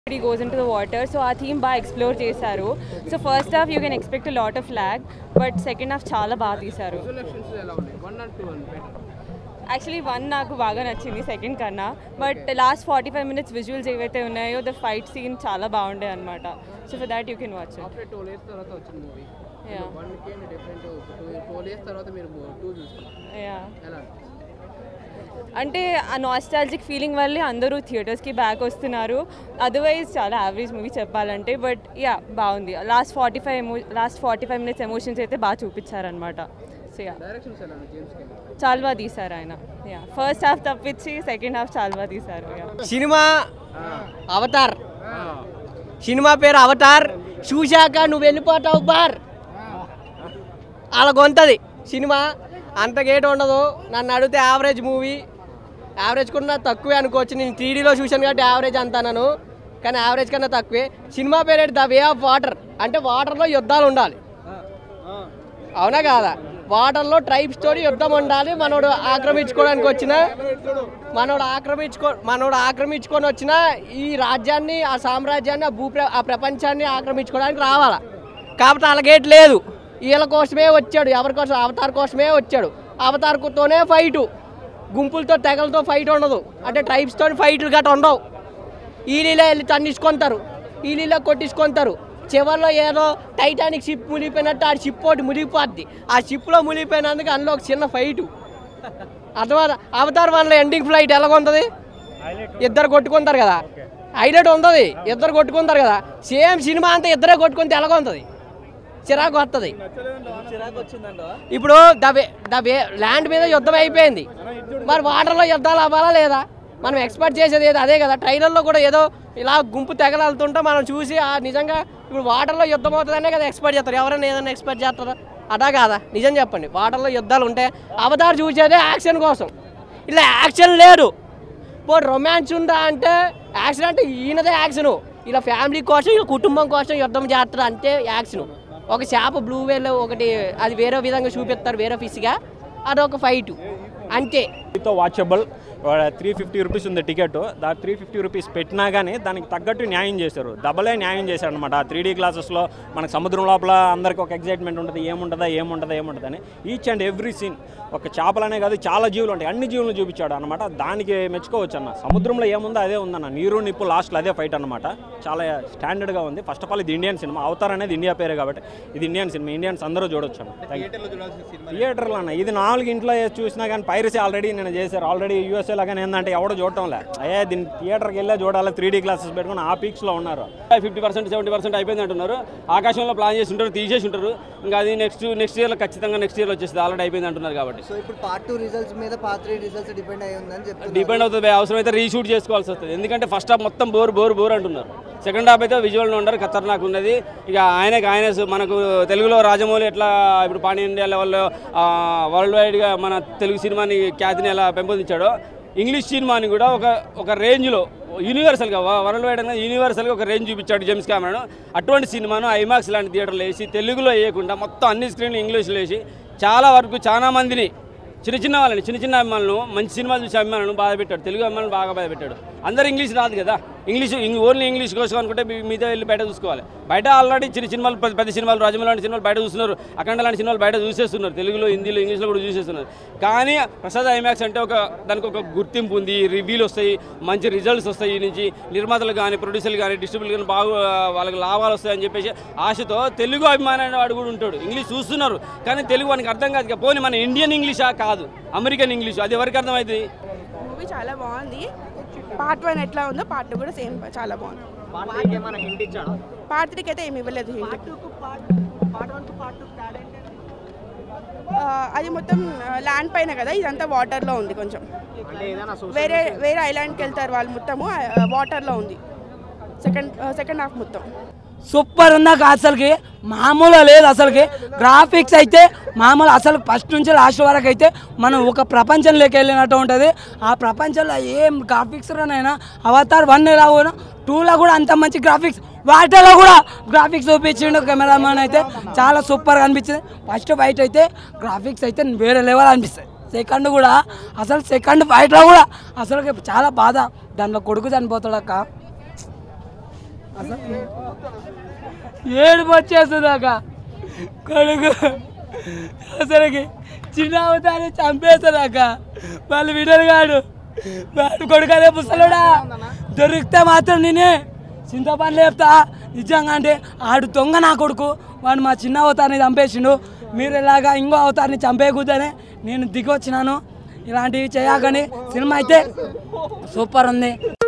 he goes into the water so ఆ theme బాగా explore చేశారు so first half you can expect lot of lag but second half చాలా బాగా తీశారు selections ఎలా ఉన్నాయి వన్ అండ్ టూ అని బెటర్ యాక్చువల్లీ వన్ నాకు బాగా నచ్చింది సెకండ్ కన్నా but last forty five minutes visuals ఏవైతే ఉన్నాయో ద ఫైట్ సీన్ చాలా బాగుండే అనమాట so for that you can watch it after two years తర్వాత వచ్చిన మూవీ Yeah. వన్ కి డిఫరెంట్ టూ ఫోర్ ఇయర్స్ తర్వాత మీరు టూ చూస్తున్నారు యా ఎలా అంటే ఆ నాస్టాలజిక్ ఫీలింగ్ వల్లే అందరూ థియేటర్స్కి బ్యాక్ వస్తున్నారు అదర్వైజ్ చాలా యావరేజ్ మూవీ చెప్పాలంటే బట్ యా బాగుంది లాస్ట్ ఫార్టీ ఫైవ్ ఎమో last forty five minutes emotions అయితే బాగా చూపించారనమాట సో యా డైరెక్షన్స్ ఎలా ఉన్నాయి జేమ్స్ కెమెరా చాలా బాగా తీశారు ఆయన యా ఫస్ట్ హాఫ్ తప్పించి సెకండ్ హాఫ్ చాలా బాగా తీశారు యా సినిమా అవతార్ సినిమా పేరు అవతార్ చూశాక నువ్వు వెళ్ళిపోతావు బార్ అలా కొంతది సినిమా అంత గేట్ ఉండదు నన్ను అడిగితే యావరేజ్ మూవీ యావరేజ్ కన్నా తక్కువే అనుకోవచ్చు నేను త్రీడీలో చూశాను కాబట్టి యావరేజ్ అంటాను కానీ యావరేజ్ కన్నా తక్కువే సినిమా పేరు ద వే ఆఫ్ వాటర్ అంటే వాటర్లో యుద్ధాలు ఉండాలి అవునా కాదా వాటర్లో ట్రైబ్స్ తోటి యుద్ధం ఉండాలి మనోడు ఆక్రమించుకోవడానికి వచ్చిన మనోడు ఆక్రమించుకో మనోడు ఆక్రమించుకొని వచ్చిన ఈ రాజ్యాన్ని ఆ సామ్రాజ్యాన్ని ఆ భూ ఆ ప్రపంచాన్ని ఆక్రమించుకోవడానికి రావాలా కాబట్టి అలాగేట్ లేదు వీళ్ళ కోసమే వచ్చాడు ఎవరి కోసం అవతార్ కోసమే వచ్చాడు అవతార్తోనే ఫైటు గుంపులతో తెగలతో ఫైట్ ఉండదు అంటే ట్రైబ్స్తో ఫైట్లు గట్రా ఉండవు ఈ నీళ్ళ వెళ్ళి తన్నించుకుంటారు ఈ నీళ్ళ కొట్టించుకుంటారు చివరిలో ఏదో టైటానిక్ షిప్ మునిగిపోయినట్టు ఆ షిప్ ఒకటి మునిగిపోద్ది ఆ షిప్లో మునిగిపోయినందుకు అందులో ఒక చిన్న ఫైటు అర్థమైందా అవతార్ వన్లో ఎండింగ్ ఫ్లైట్ ఎలా ఉంటుంది ఇద్దరు కొట్టుకుంటారు కదా హైలైట్ ఉంటుంది ఇద్దరు కొట్టుకుంటారు కదా సేమ్ సినిమా అంతా ఇద్దరే కొట్టుకుంటే ఎలాగ ఉంటుంది చిరాకు వస్తుంది ఇప్పుడు the way the way land మీద యుద్ధం అయిపోయింది మరి వాటర్లో యుద్ధాలు అవ్వాలా లేదా మనం ఎక్స్పెక్ట్ చేసేది ఏదో అదే కదా ట్రైలర్లో కూడా ఏదో ఇలా గుంపు తెగలతుంటే మనం చూసి ఆ నిజంగా ఇప్పుడు వాటర్లో యుద్ధం అవుతుందనే కదా ఎక్స్పెక్ట్ చేస్తారు ఎవరైనా ఏదైనా ఎక్స్పెక్ట్ చేస్తారా అదా కాదా నిజం చెప్పండి వాటర్లో యుద్ధాలు ఉంటే అవతార్ చూసేదే యాక్షన్ కోసం ఇలా యాక్షన్ లేదు ఇప్పుడు రొమాన్స్ ఉందా అంటే యాక్షన్ అంటే ఈయనదే యాక్షన్ ఇలా ఫ్యామిలీ కోసం ఇలా కుటుంబం కోసం యుద్ధం చేస్తారు అంటే యాక్షన్ ఒక చేప బ్లూ వేల్ ఒకటి అది వేరే విధంగా చూపిస్తారు వేరే ఫిష్గా అదొక ఫైట్ అంతే తో వాచబుల్ త్రీ ఫిఫ్టీ రూపీస్ ఉంది టికెట్ దా త్రీ ఫిఫ్టీ రూపీస్ పెట్టినా కానీ దానికి తగ్గట్టు న్యాయం చేశారు డబలే న్యాయం చేశారు అనమాట త్రీ డీ క్లాసెస్లో మనకు సముద్రం లోపల అందరికి ఒక ఎగ్జైట్మెంట్ ఉంటుంది ఏముంటుందా ఏముంటుందా ఏముంటుందా అని ఈచ్ అండ్ ఎవ్రీ సీన్ ఒక చేపలనే కాదు చాలా జీవులు ఉంటాయి అన్ని జీవులను చూపించాడు అనమాట దానికి మెచ్చుకోవచ్చు అన్న సముద్రంలో ఏముందో అదే ఉందన్న నీరు నిప్పు లాస్ట్లో అదే ఫైట్ అనమాట చాలా స్టాండర్డ్గా ఉంది ఫస్ట్ ఆఫ్ ఆల్ ఇది ఇండియన్ సినిమా అవతార్ అనేది ఇండియా పేరే కాబట్టి ఇది ఇండియన్ సినిమా ఇండియన్స్ అందరూ చూడొచ్చు అన్న థియేటర్లో అన్న ఇది నాలుగు ఇంట్లో చూసినా కానీ పైరసీ ఆల్రెడీ నేను చేశారు ఆల్రెడీ యూఎస్ఏ లాగానే ఏంటంటే ఎవడో చూడటం లే అయ్యే దీన్ని థియేటర్కి వెళ్ళే చూడాలి త్రీ డీ క్లాసెస్ పెట్టుకుని ఆ పీక్స్లో ఉన్నారు ఫిఫ్టీ పర్సెంట్ సెవెంటీ పర్సెంట్ అయిపోయింది అంటున్నారు ఆకాశంలో ప్లాన్ చేసి ఉంటారు తీసేసి ఉంటారు ఇంకా అది నెక్స్ట్ నెక్స్ట్ ఇయర్లో ఖచ్చితంగా నెక్స్ట్ ఇయర్లో వచ్చేస్తుంది ఆల్రెడీ అయిపోయింది అంటున్నారు కాబట్టి సో ఇప్పుడు పార్ట్ టూ రిజల్ట్స్ మీద పార్ట్ త్రీ రిజల్ట్స్ డిపెండ్ అయి ఉందని చెప్తున్నారు డిపెండ్ అవుతుంది అవసరమైతే రీషూట్ చేసుకోవాల్సి వస్తుంది ఎందుకంటే ఫస్ట్ హాఫ్ మొత్తం బోర్ బోర్ బోర్ అంటున్నారు సెకండ్ హాఫ్ అయితే విజువల్ ఉండరు ఖతర్నాక్ ఉన్నది ఇక ఆయనకి ఆయన మనకు తెలుగులో రాజమౌళి ఎట్లా ఇప్పుడు పాన్ ఇండియా లెవెల్లో వరల్డ్ వైడ్గా మన తెలుగు సినిమాని ఖ్యాతిని ఎలా పెంపొందించాడో ఇంగ్లీష్ సినిమాని కూడా ఒక ఒక రేంజ్లో యూనివర్సల్గా వరల్డ్ వైడ్ అనేది యూనివర్సల్గా ఒక రేంజ్ చూపించాడు జేమ్స్ కెమెరాను అటువంటి సినిమాను ఐమాక్స్ లాంటి థియేటర్లో వేసి తెలుగులో వేయకుండా మొత్తం అన్ని స్క్రీన్లు ఇంగ్లీష్లో వేసి చాలా వరకు చాలా మందిని చిన్న చిన్న వాళ్ళని చిన్న చిన్న అభిమానులు మంచి సినిమాలు చూసి అభిమానులను బాధ పెట్టాడు తెలుగు అభిమానులు బాగా బాధ పెట్టాడు అందరు ఇంగ్లీష్ రాదు కదా ఇంగ్లీష్ ఇంగ్- ఓన్లీ ఇంగ్లీష్ కోసం అనుకుంటే మీ- మీతో వెళ్ళి బయట చూసుకోవాలి బయట ఆల్రెడీ చిన్న సినిమాలు పెద్ద పెద్ద సినిమాలు రాజమౌళి లాంటి సినిమాలు బయట చూస్తున్నారు అఖండ లాంటి సినిమాలు బయట చూసేస్తున్నారు తెలుగులో హిందీలో ఇంగ్లీష్లో కూడా చూసేస్తున్నారు కానీ ప్రసాద్ ఐమాక్స్ అంటే ఒక దానికి ఒక గుర్తింపు ఉంది రివ్యూలు వస్తాయి మంచి రిజల్ట్స్ వస్తాయి ఈ నుంచి నిర్మాతలు కానీ ప్రొడ్యూసర్లు కానీ డిస్ట్రిబ్యూటర్ కానీ బాగా వాళ్ళకి లాభాలు వస్తాయని చెప్పేసి ఆశతో తెలుగు అభిమాని వాడు కూడా ఉంటాడు ఇంగ్లీష్ చూస్తున్నారు కానీ తెలుగు వానికి అర్థం కాదు ఇక పోనీ మన ఇండియన్ ఇంగ్లీషా కాదు అమెరికన్ ఇంగ్లీష్ అది ఎవరికి అర్థమవుతుంది మూవీ చాలా బాగుంది పార్ట్ వన్ ఎట్లా ఉందో పార్ట్ టూ కూడా సేమ్ చాలా బాగుంది పార్ట్ త్రీకి అయితే ఏమి ఇవ్వలేదు హింట్ అది మొత్తం ల్యాండ్ పైన కదా ఇదంతా వాటర్లో ఉంది కొంచెం వేరే వేరే ఐలాండ్కి వెళ్తారు వాళ్ళు మొత్తము వాటర్లో ఉంది సెకండ్ సెకండ్ హాఫ్ మొత్తం సూపర్ ఉందాక అసలుకి మామూలు లేదు అసలుకి గ్రాఫిక్స్ అయితే మామూలు అసలు ఫస్ట్ నుంచి లాస్ట్ వరకు అయితే మనం ఒక ప్రపంచంలోకి వెళ్ళినట్టు ఉంటుంది ఆ ప్రపంచంలో ఏం గ్రాఫిక్స్లోనైనా అవతార్ వన్ ఎలా కూడా టూలో కూడా అంత మంచి గ్రాఫిక్స్ వాటిలో కూడా గ్రాఫిక్స్ చూపించిండు కెమెరామెన్ అయితే చాలా సూపర్గా అనిపించింది ఫస్ట్ ఫైట్ అయితే గ్రాఫిక్స్ అయితే వేరే లెవెల్ అనిపిస్తుంది సెకండ్ కూడా అసలు సెకండ్ ఫైట్లో కూడా అసలు చాలా బాధ దాంట్లో కొడుకు చనిపోతాడు అక్క ఏడుపు వచ్చేస్తుందాక కొడుకు అసలుకి చిన్న అవతాన్ని చంపేస్తాడాక వాళ్ళు విడరు కాడు వాడు కొడుకు అదే పుస్తలుడా దొరికితే మాత్రం నేనే చింతపండు లేపుతా నిజంగా అంటే ఆడు దొంగ నా కొడుకు వాడు మా చిన్న అవతారిని చంపేసిండు మీరు ఇలాగా ఇంకో అవతారిని చంపేయకూడదని నేను దిగి వచ్చినాను ఇలాంటివి చేయకని సినిమా అయితే సూపర్ ఉంది